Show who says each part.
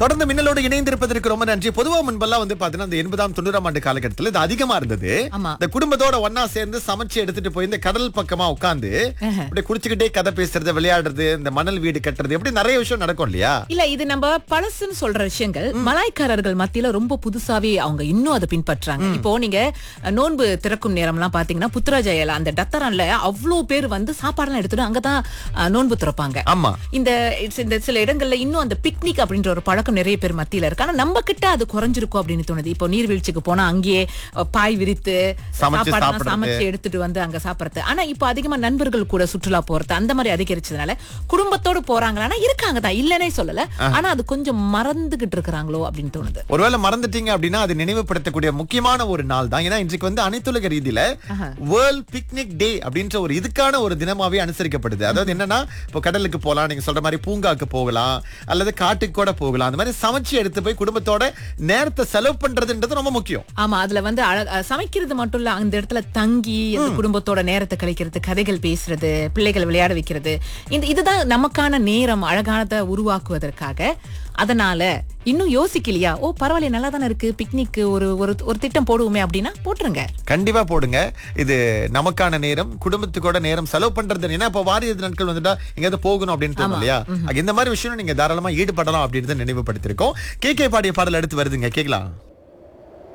Speaker 1: தொடர்ந்து மின்னலோடு இணைந்திருப்பதற்கு ரொம்ப நன்றி பொதுவா முன்பெல்லாம் வந்து பாத்தீங்கன்னா இந்த எண்பதாம் தொண்ணூறாம் ஆண்டு காலகட்டத்தில் இது அதிகமா இருந்தது
Speaker 2: ஆமா.
Speaker 1: இந்த குடும்பத்தோட ஒன்னா சேர்ந்து சமைச்சு எடுத்துட்டு போய் இந்த கடல் பக்கமா உட்கார்ந்து அப்படியே குடிச்சுக்கிட்டே கதை பேசுறது விளையாடுறது இந்த மணல் வீடு கட்டுறது எப்படி நிறைய விஷயம் நடக்கும் இல்லையா
Speaker 2: இல்ல இது நம்ம பழசுன்னு சொல்ற விஷயங்கள் மலாய்க்காரர்கள் மத்தியில ரொம்ப புதுசாவே அவங்க இன்னும் அதை பின்பற்றாங்க இப்போ நீங்க அஹ், நோன்பு திறக்கும் நேரம்லாம் பாத்தீங்கன்னா புத்ராஜயல அந்த டத்தரான்ல அவ்வளவு பேர் வந்து சாப்பாடுலாம் எடுத்துட்டு அங்கதான் அஹ், நோன்பு திறப்பாங்க
Speaker 1: ஆமா
Speaker 2: இந்த இந்த சில இடங்கள்ல இன்னும் அந்த பிக்னிக் அப்படின்ற ஒரு பழக்கம் நிறைய பேர் மத்தியில இருக்கு ஆனா நம்ம கிட்ட அது குறைஞ்சிருக்கும் அப்படின்னு தோணுது இப்போ நீர்வீழ்ச்சிக்கு போனா அங்கேயே அஹ், பாய் விரித்து
Speaker 1: சமைச்சு
Speaker 2: சாப்பாடெல்லாம்
Speaker 1: சாப்பிடுறது.
Speaker 2: சமைச்சு எடுத்துட்டு வந்து அங்க சாப்பிடுறது ஆனா இப்போ அதிகமா நண்பர்கள் கூட சுற்றுலா போறது அந்த மாதிரி அதிகரிச்சதுனால குடும்பத்தோடு போறாங்களா இருக்காங்க தான் இல்லனே சொல்லல ஆனா அது கொஞ்சம் மறந்துகிட்டு இருக்கிறாங்களோ அப்படின்னு தோணுது
Speaker 1: ஒருவேளை மறந்துட்டீங்க அப்படின்னா அது நினைவுபடுத்தக்கூடிய முக்கியமான ஒரு நாள் தான் ஏன்னா இன்றைக்கு வந்து அனைத்துலக ரீதியில வேர்ல்ட் பிக்னிக் டே அப்படின்ற ஒரு இதுக்கான ஒரு தினமாவே அனுசரிக்கப்படுது அதாவது என்னன்னா இப்போ கடலுக்கு போகலாம் நீங்க சொல்ற மாதிரி பூங்காக்கு போகலாம் அல்லது காட்டுக்கு கூட போகலாம் அந்த மாதிரி சமைச்சு எடுத்து போய் குடும்பத்தோட நேரத்தை செலவு பண்றதுன்றது ரொம்ப முக்கியம்
Speaker 2: ஆமா அதுல வந்து அழ- அஹ் சமைக்கிறது மட்டும் இல்ல அந்த இடத்துல தங்கி அந்த குடும்பத்தோட நேரத்தை கழிக்கிறது கதைகள் பேசுறது பிள்ளைகள் விளையாட வைக்கிறது இந்த இதுதான் நமக்கான நேரம் அழகானதை உருவாக்குவதற்காக அதனால இன்னும் யோசிக்கலையா ஓ பரவாயில்ல நல்லா தானே இருக்கு பிக்னிக் ஒரு ஒரு ஒரு திட்டம் போடுவோமே அப்படின்னா போட்டுருங்க
Speaker 1: கண்டிப்பா போடுங்க இது நமக்கான நேரம் குடும்பத்துக்கூட நேரம் செலவு பண்றது ஏன்னா இப்போ வாரிய நாட்கள் வந்துட்டா எங்கேயாவது போகணும் அப்படின்னு தோணும் இல்லையா இந்த மாதிரி விஷயம் நீங்க தாராளமா ஈடுபடலாம் அப்படின்னு நினைவுபடுத்திருக்கோம் கே கே பாடிய பாடல் அடுத்து வருதுங்க கேக்கலாம்